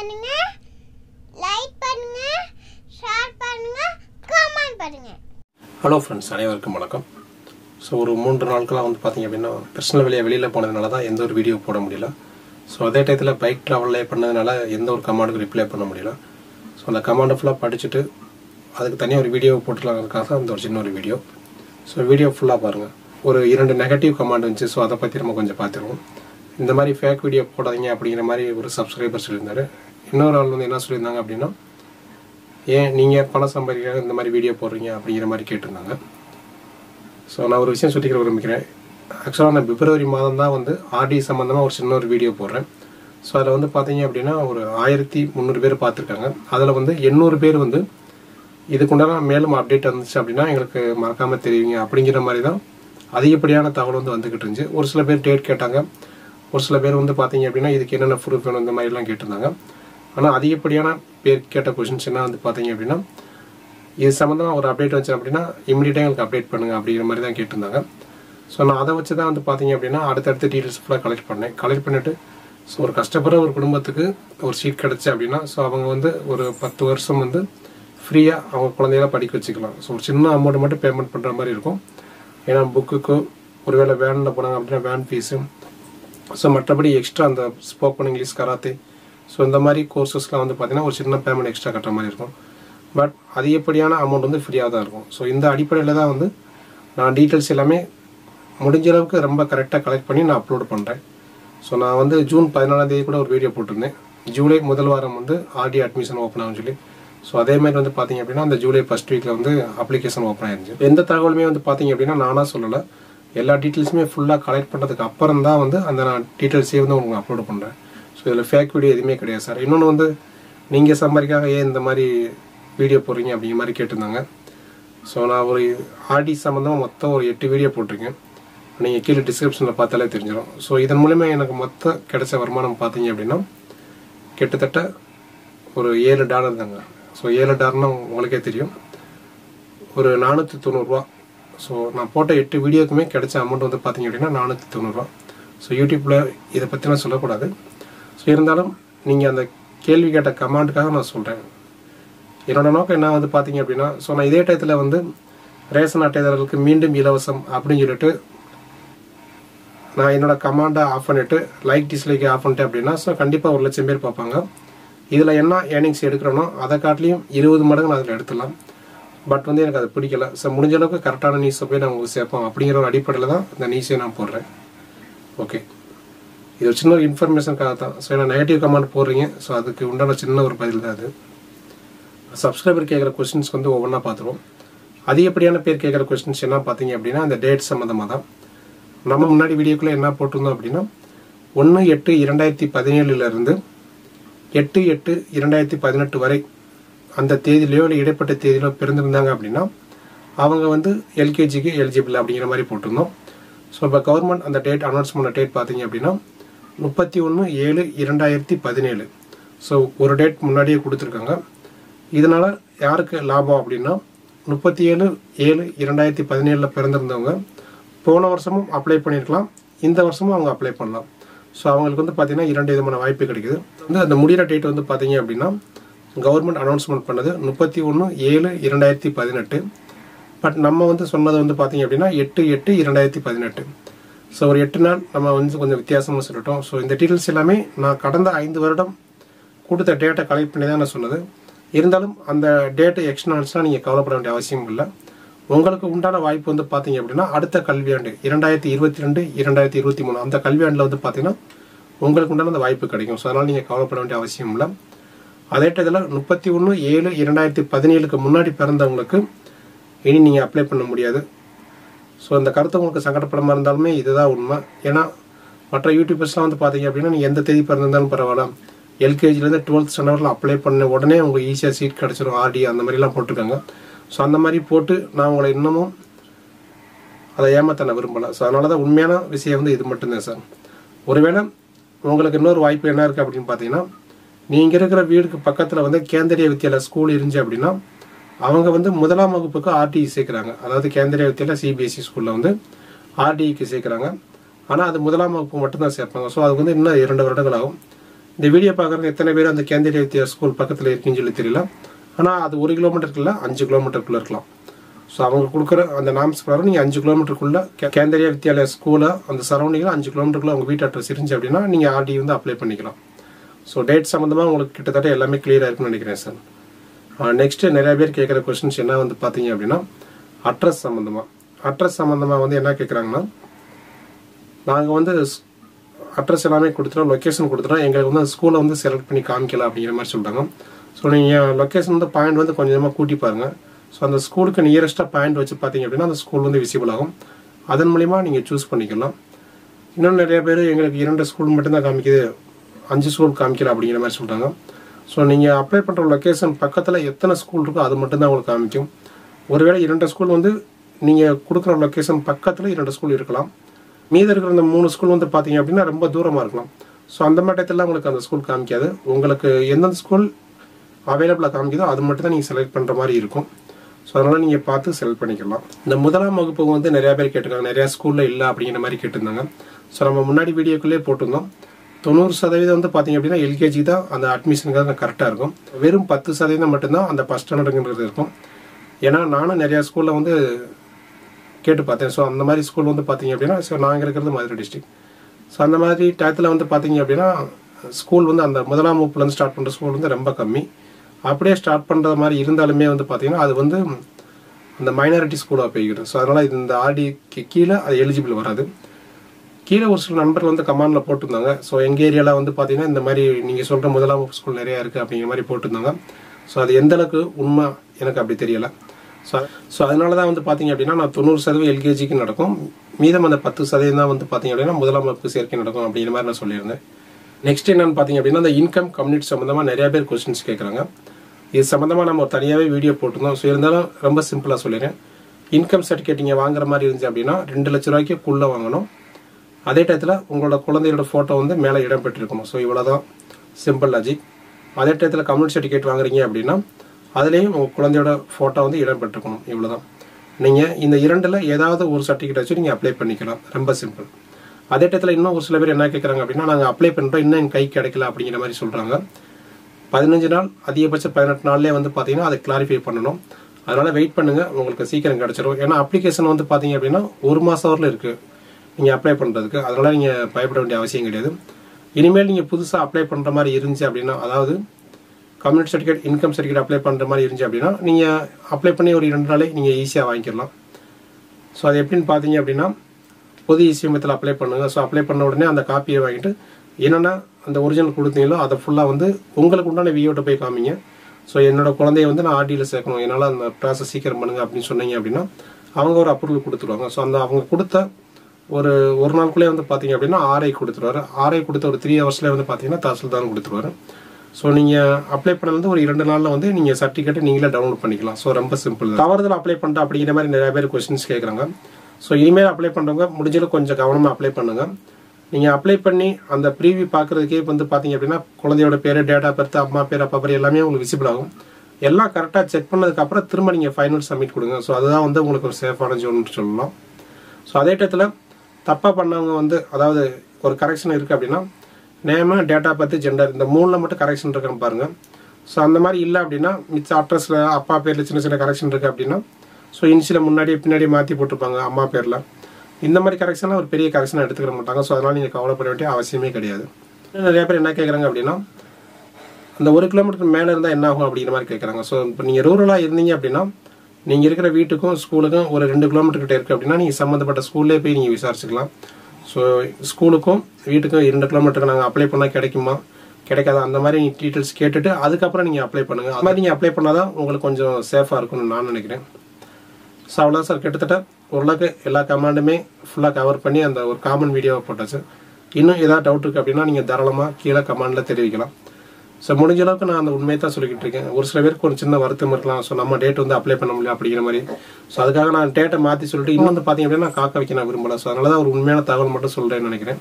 பண்ணுங்க லைக் பண்ணுங்க ஷேர் பண்ணுங்க கமெண்ட் பண்ணுங்க ஹலோ ஃப்ரெண்ட்ஸ் அனைவருக்கும் வணக்கம் ஸோ ஒரு மூன்று நாட்களாக வந்து பார்த்தீங்க அப்படின்னா பர்சனல் வெளியே வெளியில் போனதுனால தான் எந்த ஒரு வீடியோ போட முடியல ஸோ அதே டயத்தில் பைக் ட்ராவல்லே பண்ணதுனால எந்த ஒரு கமாண்டுக்கு ரிப்ளை பண்ண முடியல ஸோ அந்த கமாண்டை ஃபுல்லாக படிச்சுட்டு அதுக்கு தனியாக ஒரு வீடியோ போட்டுலாங்கிறதுக்காக தான் இந்த ஒரு சின்ன ஒரு வீடியோ ஸோ வீடியோ ஃபுல்லாக பாருங்கள் ஒரு இரண்டு நெகட்டிவ் கமாண்ட் இருந்துச்சு ஸோ அதை பற்றி நம்ம கொஞ்சம் பார்த்துருவோம் இந்த மாதிரி ஃபேக் வீடியோ போடாதீங்க அப்படிங்கிற மாதிரி ஒரு சப்ஸ்கிரைபர் சொல்லியிருந்தாரு இன்னொரு ஆள் வந்து என்ன சொல்லியிருந்தாங்க அப்படின்னா ஏன் நீங்கள் பணம் சம்பாதிக்க இந்த மாதிரி வீடியோ போடுறீங்க அப்படிங்கிற மாதிரி கேட்டிருந்தாங்க ஸோ நான் ஒரு விஷயம் சொல்லிக்கிற விரும்புகிறேன் ஆக்சுவலாக நான் பிப்ரவரி மாதம் தான் வந்து ஆர்டி சம்மந்தமாக ஒரு சின்ன ஒரு வீடியோ போடுறேன் ஸோ அதில் வந்து பார்த்தீங்க அப்படின்னா ஒரு ஆயிரத்தி முந்நூறு பேர் பார்த்துருக்காங்க அதில் வந்து எண்ணூறு பேர் வந்து இதுக்குண்டான மேலும் அப்டேட் வந்துச்சு அப்படின்னா எங்களுக்கு மறக்காமல் தெரியுங்க அப்படிங்கிற மாதிரி தான் அதிகப்படியான தகவல் வந்து வந்துக்கிட்டு இருந்துச்சு ஒரு சில பேர் டேட் கேட்டாங்க ஒரு சில பேர் வந்து பார்த்தீங்க அப்படின்னா இதுக்கு என்னென்ன ப்ரூஃப் வேணும் இந்த மாதிரிலாம் கேட்டிருந்தாங்க ஆனால் அதிகப்படியான பேர் கேட்ட கொஷின்ஸ் என்ன வந்து பார்த்தீங்க அப்படின்னா இது சம்மந்தமாக ஒரு அப்டேட் வச்சேன் அப்படின்னா இமீடியட்டாக எங்களுக்கு அப்டேட் பண்ணுங்க அப்படிங்கிற மாதிரி தான் கேட்டிருந்தாங்க ஸோ நான் அதை வச்சு தான் வந்து பார்த்தீங்க அப்படின்னா அடுத்தடுத்த டீட்டெயில்ஸ் ஃபுல்லாக கலெக்ட் பண்ணேன் கலெக்ட் பண்ணிட்டு ஸோ ஒரு கஷ்டப்படுற ஒரு குடும்பத்துக்கு ஒரு சீட் கிடச்சி அப்படின்னா ஸோ அவங்க வந்து ஒரு பத்து வருஷம் வந்து ஃப்ரீயாக அவங்க குழந்தைகள படிக்க வச்சுக்கலாம் ஸோ ஒரு சின்ன அமௌண்ட் மட்டும் பேமெண்ட் பண்ணுற மாதிரி இருக்கும் ஏன்னா புக்குக்கோ ஒருவேளை வேனில் போனாங்க அப்படின்னா வேன் ஃபீஸு ஸோ மற்றபடி எக்ஸ்ட்ரா அந்த ஸ்போக்கன் இங்கிலீஷ் கராத்தே ஸோ இந்த மாதிரி கோர்சஸ்லாம் வந்து பார்த்தீங்கன்னா ஒரு சின்ன பேமெண்ட் எக்ஸ்ட்ரா கட்டுற மாதிரி இருக்கும் பட் அதிகப்படியான அமௌண்ட் வந்து ஃப்ரீயாக தான் இருக்கும் ஸோ இந்த அடிப்படையில் தான் வந்து நான் டீட்டெயில்ஸ் எல்லாமே முடிஞ்ச அளவுக்கு ரொம்ப கரெக்டாக கலெக்ட் பண்ணி நான் அப்லோட் பண்ணுறேன் ஸோ நான் வந்து ஜூன் பதினாலாம் தேதி கூட ஒரு வீடியோ போட்டிருந்தேன் ஜூலை முதல் வாரம் வந்து ஆர்டி அட்மிஷன் ஓப்பன் ஆகும் சொல்லி ஸோ அதே மாதிரி வந்து பார்த்தீங்க அப்படின்னா அந்த ஜூலை ஃபர்ஸ்ட் வீக்கில் வந்து அப்ளிகேஷன் ஓப்பன் ஆயிருந்துச்சு எந்த தகவலுமே வந்து பார்த்தீங்க அப்படின்னா நானாக சொல்லலை எல்லா டீட்டெயில்ஸுமே ஃபுல்லாக கலெக்ட் பண்ணுறதுக்கு அப்புறம் தான் வந்து அந்த நான் டீட்டெயில்ஸே வந்து உங்களுக்கு அப்லோட் பண்ணுறேன் ஸோ இதில் ஃபேக் வீடியோ எதுவுமே கிடையாது சார் இன்னொன்று வந்து நீங்கள் சம்பாதிக்காக ஏன் இந்த மாதிரி வீடியோ போடுறீங்க அப்படிங்கிற மாதிரி கேட்டிருந்தாங்க ஸோ நான் ஒரு ஆர்டி சம்மந்தமாக மொத்தம் ஒரு எட்டு வீடியோ போட்டிருக்கேன் நீங்கள் கீழே டிஸ்கிரிப்ஷனில் பார்த்தாலே தெரிஞ்சிடும் ஸோ இதன் மூலயமா எனக்கு மொத்த கிடைச்ச வருமானம் பார்த்தீங்க அப்படின்னா கிட்டத்தட்ட ஒரு ஏழு டாலர் தாங்க ஸோ ஏழு டாலர்னா உங்களுக்கே தெரியும் ஒரு நானூற்றி தொண்ணூறுரூவா ஸோ நான் போட்ட எட்டு வீடியோக்குமே கிடைச்ச அமௌண்ட் வந்து பார்த்தீங்க அப்படின்னா நானூற்றி தொண்ணூறுரூவா ஸோ யூடியூப்பில் இதை பற்றி நான் சொல்லக்கூடாது ஸோ இருந்தாலும் நீங்கள் அந்த கேள்வி கேட்ட கமாண்டுக்காக நான் சொல்கிறேன் என்னோட நோக்கம் என்ன வந்து பார்த்தீங்க அப்படின்னா ஸோ நான் இதே டயத்தில் வந்து ரேஷன் அட்டைதாரர்களுக்கு மீண்டும் இலவசம் அப்படின்னு சொல்லிட்டு நான் என்னோட கமாண்டை ஆஃப் பண்ணிட்டு லைக் டிஸ்லைக் ஆஃப் பண்ணிட்டேன் அப்படின்னா ஸோ கண்டிப்பாக ஒரு லட்சம் பேர் பார்ப்பாங்க இதில் என்ன ஏர்னிங்ஸ் எடுக்கிறனோ அதை காட்டிலையும் இருபது மடங்கு நான் அதில் எடுத்துடலாம் பட் வந்து எனக்கு அது பிடிக்கல ஸோ முடிஞ்ச அளவுக்கு கரெக்டான நியூஸை போய் நான் உங்களுக்கு சேர்ப்போம் அப்படிங்கிற ஒரு அடிப்படையில் தான் இந்த நியூஸை நான் போடுறேன் ஓகே இது ஒரு சின்ன ஒரு இன்ஃபர்மேஷனுக்காக தான் ஸோ நான் நெகட்டிவ் கமெண்ட் போடுறீங்க ஸோ அதுக்கு உண்டான சின்ன ஒரு பதில் தான் அது சப்ஸ்கிரைபர் கேட்குற கொஸ்டின்ஸ் வந்து ஒவ்வொன்றா பார்த்துருவோம் அதிகப்படியான பேர் கேட்குற கொஸ்டின்ஸ் என்ன பார்த்தீங்க அப்படின்னா அந்த டேட் சம்மந்தமாக தான் நம்ம முன்னாடி வீடியோக்குள்ளே என்ன போட்டிருந்தோம் அப்படின்னா ஒன்று எட்டு இரண்டாயிரத்தி பதினேழுலேருந்து எட்டு எட்டு இரண்டாயிரத்தி பதினெட்டு வரை அந்த தேதியிலையோ இல்லை இடைப்பட்ட தேதியிலோ பிறந்திருந்தாங்க அப்படின்னா அவங்க வந்து எல்கேஜிக்கு எலிஜிபிள் அப்படிங்கிற மாதிரி போட்டிருந்தோம் ஸோ இப்போ கவர்மெண்ட் அந்த டேட் அனௌன்ஸ் பண்ண டேட் பார்த்தீங்க அப்படின்னா முப்பத்தி ஒன்று ஏழு இரண்டாயிரத்தி பதினேழு ஸோ ஒரு டேட் முன்னாடியே கொடுத்துருக்காங்க இதனால் யாருக்கு லாபம் அப்படின்னா முப்பத்தி ஏழு ஏழு இரண்டாயிரத்தி பதினேழில் பிறந்திருந்தவங்க போன வருஷமும் அப்ளை பண்ணியிருக்கலாம் இந்த வருஷமும் அவங்க அப்ளை பண்ணலாம் ஸோ அவங்களுக்கு வந்து பார்த்தீங்கன்னா இரண்டு விதமான வாய்ப்பு கிடைக்குது வந்து அந்த முடிகிற டேட் வந்து பார்த்தீங்க அப்படின்னா கவர்மெண்ட் அனௌன்ஸ்மெண்ட் பண்ணது முப்பத்தி ஒன்று ஏழு இரண்டாயிரத்தி பதினெட்டு பட் நம்ம வந்து சொன்னது வந்து பார்த்தீங்க அப்படின்னா எட்டு எட்டு இரண்டாயிரத்தி பதினெட்டு ஸோ ஒரு எட்டு நாள் நம்ம வந்து கொஞ்சம் வித்தியாசமாக சொல்லிட்டோம் ஸோ இந்த டீட்டெயில்ஸ் எல்லாமே நான் கடந்த ஐந்து வருடம் கொடுத்த டேட்டை கலெக்ட் பண்ணி தான் நான் சொன்னது இருந்தாலும் அந்த டேட்டை எக்ஸ்டர்னல்ஸ்லாம் நீங்கள் கவலைப்பட வேண்டிய அவசியம் இல்லை உங்களுக்கு உண்டான வாய்ப்பு வந்து பார்த்தீங்க அப்படின்னா அடுத்த கல்வியாண்டு இரண்டாயிரத்தி இருபத்தி ரெண்டு இரண்டாயிரத்தி இருபத்தி மூணு அந்த கல்வியாண்டில் வந்து பார்த்தீங்கன்னா உங்களுக்கு உண்டான அந்த வாய்ப்பு கிடைக்கும் ஸோ அதனால் நீங்கள் கவலைப்பட வேண்டிய அவசியம் இல்லை அதே டயத்தில் முப்பத்தி ஒன்று ஏழு இரண்டாயிரத்தி பதினேழுக்கு முன்னாடி பிறந்தவங்களுக்கு இனி நீங்கள் அப்ளை பண்ண முடியாது ஸோ அந்த கருத்து உங்களுக்கு சங்கடப்படமாக இருந்தாலுமே இதுதான் உண்மை ஏன்னா மற்ற யூடியூபர்ஸ்லாம் வந்து பார்த்தீங்க அப்படின்னா நீங்கள் எந்த தேதி பிறந்திருந்தாலும் பரவாயில்ல எல்கேஜிலேருந்து டுவெல்த் ஸ்டாண்டர்டில் அப்ளை பண்ண உடனே உங்களுக்கு ஈஸியாக சீட் கிடச்சிரும் ஆர்டி அந்த மாதிரிலாம் போட்டிருக்காங்க ஸோ அந்த மாதிரி போட்டு நான் உங்களை இன்னமும் அதை ஏமாத்த நான் விரும்பலை ஸோ அதனால தான் உண்மையான விஷயம் வந்து இது மட்டும்தான் சார் ஒருவேளை உங்களுக்கு இன்னொரு வாய்ப்பு என்ன இருக்குது அப்படின்னு பார்த்தீங்கன்னா நீங்கள் இருக்கிற வீடுக்கு பக்கத்தில் வந்து கேந்திரிய வித்யாலயா ஸ்கூல் இருந்துச்சு அப்படின்னா அவங்க வந்து முதலாம் வகுப்புக்கு ஆர்டிஇ சேர்க்குறாங்க அதாவது கேந்திரிய வித்யாலயா சிபிஎஸ்சி ஸ்கூலில் வந்து ஆர்டிஇக்கு சேர்க்குறாங்க ஆனால் அது முதலாம் வகுப்பு மட்டும்தான் சேர்ப்பாங்க ஸோ அது வந்து இன்னும் இரண்டு வருடங்கள் ஆகும் இந்த வீடியோ பார்க்குறவங்க எத்தனை பேர் அந்த கேந்திரிய வித்யா ஸ்கூல் பக்கத்தில் இருக்குன்னு சொல்லி தெரியல ஆனால் அது ஒரு கிலோமீட்டருக்குள்ள அஞ்சு கிலோமீட்டருக்குள்ள இருக்கலாம் ஸோ அவங்க கொடுக்குற அந்த நாம்ஸ் பிரகாரம் நீங்கள் அஞ்சு கிலோமீட்டருக்குள்ள கே- கேந்திரிய வித்யாலயா ஸ்கூலை அந்த சரௌண்டிங்கில் அஞ்சு கிலோமீட்டருக்குள்ள உங்கள் வீட்டு அட்ரஸ் இருந்துச்சு அப்படின்னா நீங்கள் ஆர்டி வந்து அப்ளை பண்ணிக்கலாம் ஸோ டேட் சம்மந்தமாக உங்களுக்கு கிட்டத்தட்ட எல்லாமே கிளியராக இருக்குன்னு நினைக்கிறேன் சார் நெக்ஸ்ட் நிறைய பேர் கேட்குற கொஸ்டின்ஸ் என்ன வந்து பார்த்தீங்க அப்படின்னா அட்ரஸ் சம்மந்தமாக அட்ரஸ் சம்மந்தமாக வந்து என்ன கேட்குறாங்கன்னா நாங்கள் வந்து அட்ரஸ் எல்லாமே கொடுத்துட்டோம் லொக்கேஷன் கொடுத்துட்டோம் எங்களுக்கு வந்து அந்த ஸ்கூலை வந்து செலக்ட் பண்ணி காமிக்கலாம் அப்படிங்கிற மாதிரி சொல்கிறாங்க ஸோ நீங்கள் லொக்கேஷன் வந்து பாயிண்ட் வந்து கொஞ்சமாக கூட்டி பாருங்க ஸோ அந்த ஸ்கூலுக்கு நியரஸ்ட்டாக பாயிண்ட் வச்சு பார்த்தீங்க அப்படின்னா அந்த ஸ்கூல் வந்து விசிபிள் ஆகும் அதன் மூலிமா நீங்கள் சூஸ் பண்ணிக்கலாம் இன்னும் நிறைய பேர் எங்களுக்கு இரண்டு ஸ்கூல் மட்டும்தான் காமிக்குது அஞ்சு ஸ்கூல் காமிக்கல அப்படிங்கிற மாதிரி சொல்கிறாங்க ஸோ நீங்கள் அப்ளை பண்ணுற லொக்கேஷன் பக்கத்தில் எத்தனை ஸ்கூல் இருக்கோ அது மட்டும்தான் உங்களுக்கு காமிக்கும் ஒருவேளை இரண்டு ஸ்கூல் வந்து நீங்கள் கொடுக்குற லொக்கேஷன் பக்கத்தில் இரண்டு ஸ்கூல் இருக்கலாம் மீதி இருக்கிற அந்த மூணு ஸ்கூல் வந்து பார்த்தீங்க அப்படின்னா ரொம்ப தூரமாக இருக்கலாம் ஸோ அந்த மட்டத்தில் உங்களுக்கு அந்த ஸ்கூல் காமிக்காது உங்களுக்கு எந்தெந்த ஸ்கூல் அவைலபிளாக காமிக்குதோ அது மட்டும் தான் நீங்கள் செலக்ட் பண்ணுற மாதிரி இருக்கும் ஸோ அதனால் நீங்கள் பார்த்து செலக்ட் பண்ணிக்கலாம் இந்த முதலாம் வகுப்பு வந்து நிறையா பேர் கேட்டிருக்காங்க நிறையா ஸ்கூலில் இல்லை அப்படிங்கிற மாதிரி கேட்டிருந்தாங்க ஸோ நம்ம முன்னாடி வீடியோக்குள்ளே போட்டிருந்தோம் தொண்ணூறு சதவீதம் வந்து பார்த்தீங்க அப்படின்னா எல்கேஜி தான் அந்த அட்மிஷனுக்காக கரெக்டாக இருக்கும் வெறும் பத்து சதவீதம் மட்டும்தான் அந்த ஃபஸ்ட் ஸ்டாண்டர்டுங்கிறது இருக்கும் ஏன்னா நானும் நிறையா ஸ்கூலில் வந்து கேட்டு பார்த்தேன் ஸோ அந்த மாதிரி ஸ்கூல் வந்து பார்த்தீங்க அப்படின்னா ஸோ நாங்கள் இருக்கிறது மதுரை டிஸ்ட்ரிக்ட் ஸோ அந்த மாதிரி டயத்தில் வந்து பார்த்தீங்க அப்படின்னா ஸ்கூல் வந்து அந்த முதலாம் வகுப்புலேருந்து ஸ்டார்ட் பண்ணுற ஸ்கூல் வந்து ரொம்ப கம்மி அப்படியே ஸ்டார்ட் பண்ணுற மாதிரி இருந்தாலுமே வந்து பார்த்தீங்கன்னா அது வந்து அந்த மைனாரிட்டி ஸ்கூலாக போய்கிட்டு ஸோ அதனால் இந்த ஆர்டி கீழே அது எலிஜிபிள் வராது கீழே ஒரு சில நண்பர்கள் வந்து கமாண்டில் போட்டிருந்தாங்க ஸோ எங்கள் ஏரியாவில் வந்து பார்த்தீங்கன்னா இந்த மாதிரி நீங்கள் சொல்கிற முதலாம் வகுப்பு ஸ்கூல் நிறையா இருக்குது அப்படிங்கிற மாதிரி போட்டிருந்தாங்க ஸோ அது எந்த அளவுக்கு உண்மை எனக்கு அப்படி தெரியல ஸோ ஸோ அதனால தான் வந்து பார்த்தீங்க அப்படின்னா நான் தொண்ணூறு சதவீதம் எல்கேஜிக்கு நடக்கும் மீதம் அந்த பத்து சதவீதம் தான் வந்து பார்த்தீங்க அப்படின்னா முதலாம் வகுப்பு சேர்க்கை நடக்கும் அப்படிங்கிற மாதிரி நான் சொல்லியிருந்தேன் நெக்ஸ்ட் என்னன்னு பார்த்தீங்க அப்படின்னா அந்த இன்கம் கம்யூனிட்டி சம்மந்தமாக நிறைய பேர் கொஸ்டின்ஸ் கேட்குறாங்க இது சம்மந்தமாக நம்ம ஒரு தனியாகவே வீடியோ போட்டிருந்தோம் ஸோ இருந்தாலும் ரொம்ப சிம்பிளாக சொல்லிடுறேன் இன்கம் சர்டிஃபிகேட் நீங்கள் வாங்குற மாதிரி இருந்துச்சு அப்படின்னா ரெண்டு லட்ச ரூபாய்க்குள்ளே வாங்கணும் அதே டயத்தில் உங்களோட குழந்தையோட ஃபோட்டோ வந்து மேலே இடம் பெற்றிருக்கணும் ஸோ இவ்வளோதான் சிம்பிள் லாஜிக் அதே டயத்தில் கம்யூனிட்டி சர்டிஃபிகேட் வாங்குறீங்க அப்படின்னா அதுலேயும் உங்கள் குழந்தையோட ஃபோட்டோ வந்து இடம் பெற்றிருக்கணும் இவ்வளோதான் நீங்கள் இந்த இரண்டில் ஏதாவது ஒரு சர்டிஃபிகேட் வச்சு நீங்கள் அப்ளை பண்ணிக்கலாம் ரொம்ப சிம்பிள் அதே டயத்தில் இன்னும் ஒரு சில பேர் என்ன கேட்குறாங்க அப்படின்னா நாங்கள் அப்ளை பண்ணுறோம் இன்னும் என் கை கிடைக்கல அப்படிங்கிற மாதிரி சொல்கிறாங்க பதினஞ்சு நாள் அதிகபட்சம் பதினெட்டு நாள்லேயே வந்து பார்த்தீங்கன்னா அதை கிளாரிஃபை பண்ணணும் அதனால் வெயிட் பண்ணுங்கள் உங்களுக்கு சீக்கிரம் கிடச்சிரும் ஏன்னா அப்ளிகேஷன் வந்து பார்த்தீங்க அப்படின்னா ஒரு மாதம் வரல இருக்குது நீங்கள் அப்ளை பண்ணுறதுக்கு அதனால் நீங்கள் பயப்பட வேண்டிய அவசியம் கிடையாது இனிமேல் நீங்கள் புதுசாக அப்ளை பண்ணுற மாதிரி இருந்துச்சு அப்படின்னா அதாவது community certificate income certificate apply பண்ணுற மாதிரி இருந்துச்சு அப்படின்னா நீங்கள் அப்ளை பண்ணி ஒரு இரண்டு நாளே நீங்கள் ஈஸியாக வாங்கிக்கலாம் ஸோ அது எப்படின்னு பார்த்தீங்க அப்படின்னா பொது இசிஎம்எத்தில் அப்ளை பண்ணுங்க ஸோ அப்ளை பண்ண உடனே அந்த காப்பியை வாங்கிட்டு என்னென்ன அந்த ஒரிஜினல் கொடுத்தீங்களோ அதை ஃபுல்லாக வந்து உங்களுக்கு உண்டான வியோட்ட போய் காமிங்க ஸோ என்னோட குழந்தைய வந்து நான் ஆர்டியில் சேர்க்கணும் என்னால் அந்த ப்ராசஸ் சீக்கிரம் பண்ணுங்க அப்படின்னு சொன்னீங்க அப்படின்னா அவங்க ஒரு அப்ரூவல் கொடுத்துருவாங்க ஸோ அந்த அவங்க கொடுத்த ஒரு ஒரு நாளுக்குள்ளே வந்து பார்த்தீங்க அப்படின்னா ஆர்ஐ கொடுத்துருவாரு ஆர்ஐ கொடுத்த ஒரு த்ரீ ஹவர்ஸ்லேயே வந்து பார்த்தீங்கன்னா தாசில்தார் கொடுத்துருவாரு ஸோ நீங்கள் அப்ளை பண்ணது ஒரு இரண்டு நாளில் வந்து நீங்கள் சர்டிஃபிகேட் நீங்களே டவுன்லோட் பண்ணிக்கலாம் ஸோ ரொம்ப சிம்பிள் தவறுதல் அப்ளை பண்ணிட்டு அப்படிங்கிற மாதிரி நிறைய பேர் கொஸ்டின்ஸ் கேட்குறாங்க ஸோ இனிமேல் அப்ளை பண்ணுறவங்க முடிஞ்சளவு கொஞ்சம் கவனமாக அப்ளை பண்ணுங்க நீங்கள் அப்ளை பண்ணி அந்த ப்ரீவியூ பார்க்குறதுக்கே வந்து பார்த்தீங்க அப்படின்னா குழந்தையோட பேர் டேட்டா பர்த் அம்மா பேர் அப்பா பேர் எல்லாமே உங்களுக்கு விசிபிள் ஆகும் எல்லாம் கரெக்டாக செக் பண்ணதுக்கப்புறம் திரும்ப நீங்கள் ஃபைனல் சப்மிட் கொடுங்க ஸோ அதுதான் வந்து உங்களுக்கு ஒரு சேஃபான ஜோன்னு சொல்லலாம் ஸோ அதே டயத்தில் தப்பாக பண்ணவங்க வந்து அதாவது ஒரு கரெக்ஷன் இருக்குது அப்படின்னா நேமு டேட்டா பர்த் ஜெண்டர் இந்த மூணில் மட்டும் கரெக்ஷன் இருக்குன்னு பாருங்கள் ஸோ அந்த மாதிரி இல்லை அப்படின்னா மிச்ச அட்ரஸில் அப்பா பேரில் சின்ன சின்ன கரெக்ஷன் இருக்குது அப்படின்னா ஸோ இனிஷியில் முன்னாடி பின்னாடி மாற்றி போட்டிருப்பாங்க அம்மா பேரில் இந்த மாதிரி கரெக்ஷன்லாம் ஒரு பெரிய கரெக்ஷனாக எடுத்துக்கிற மாட்டாங்க ஸோ அதனால் நீங்கள் கவலைப்பட வேண்டிய அவசியமே கிடையாது இன்னும் நிறைய பேர் என்ன கேட்குறாங்க அப்படின்னா அந்த ஒரு கிலோமீட்டர் மேலே இருந்தால் என்ன ஆகும் அப்படிங்கிற மாதிரி கேட்குறாங்க ஸோ இப்போ நீங்கள் ரூரலாக இருந்தீங்க அப்படின்னா நீங்கள் இருக்கிற வீட்டுக்கும் ஸ்கூலுக்கும் ஒரு ரெண்டு கிலோமீட்டர் கிட்ட இருக்குது அப்படின்னா நீங்கள் சம்மந்தப்பட்ட ஸ்கூல்லே போய் நீங்கள் விசாரிச்சுக்கலாம் ஸோ ஸ்கூலுக்கும் வீட்டுக்கும் இரண்டு கிலோமீட்டருக்கு நாங்கள் அப்ளை பண்ணால் கிடைக்குமா கிடைக்காதா அந்த மாதிரி நீங்கள் டீட்டெயில்ஸ் கேட்டுட்டு அதுக்கப்புறம் நீங்கள் அப்ளை பண்ணுங்கள் அது மாதிரி நீங்கள் அப்ளை பண்ணால் தான் உங்களுக்கு கொஞ்சம் சேஃபாக இருக்கும்னு நான் நினைக்கிறேன் ஸோ அவ்வளோ சார் கிட்டத்தட்ட ஓரளவுக்கு எல்லா கமாண்டுமே ஃபுல்லாக கவர் பண்ணி அந்த ஒரு காமன் வீடியோவை போட்டாச்சு இன்னும் ஏதாவது டவுட் இருக்குது அப்படின்னா நீங்கள் தாராளமாக கீழே கமாண்டில் தெரிவிக்கலாம் ஸோ முடிஞ்ச அளவுக்கு நான் அந்த உண்மையை தான் சொல்லிக்கிட்டு இருக்கேன் ஒரு சில பேருக்கு ஒரு சின்ன வருத்தம் இருக்கலாம் ஸோ நம்ம டேட் வந்து அப்ளை பண்ண முடியல அப்படிங்கிற மாதிரி ஸோ அதுக்காக நான் டேட்டை மாற்றி சொல்லிட்டு இன்னும் வந்து பார்த்தீங்க அப்படின்னா நான் காக்க வைக்க நான் விரும்பல ஸோ அதனால தான் ஒரு உண்மையான தகவல் மட்டும் சொல்கிறேன்னு நினைக்கிறேன்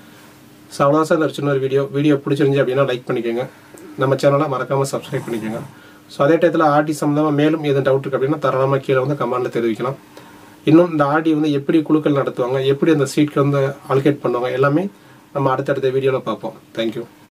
ஸோ அவ்வளோதான் சார் இந்த சின்ன ஒரு வீடியோ வீடியோ பிடிச்சிருந்துச்சு அப்படின்னா லைக் பண்ணிக்கோங்க நம்ம சேனலை மறக்காமல் சப்ஸ்கிரைப் பண்ணிக்கோங்க ஸோ அதே டயத்தில் ஆர்டி சம்மந்தமாக மேலும் எதுவும் டவுட் இருக்குது அப்படின்னா தாராளமாக கீழே வந்து கமெண்ட்டில் தெரிவிக்கலாம் இன்னும் இந்த ஆர்டி வந்து எப்படி குழுக்கள் நடத்துவாங்க எப்படி அந்த சீட்க்கு வந்து அலோகேட் பண்ணுவாங்க எல்லாமே நம்ம அடுத்தடுத்த வீடியோவில் பார்ப்போம் தேங்க்யூ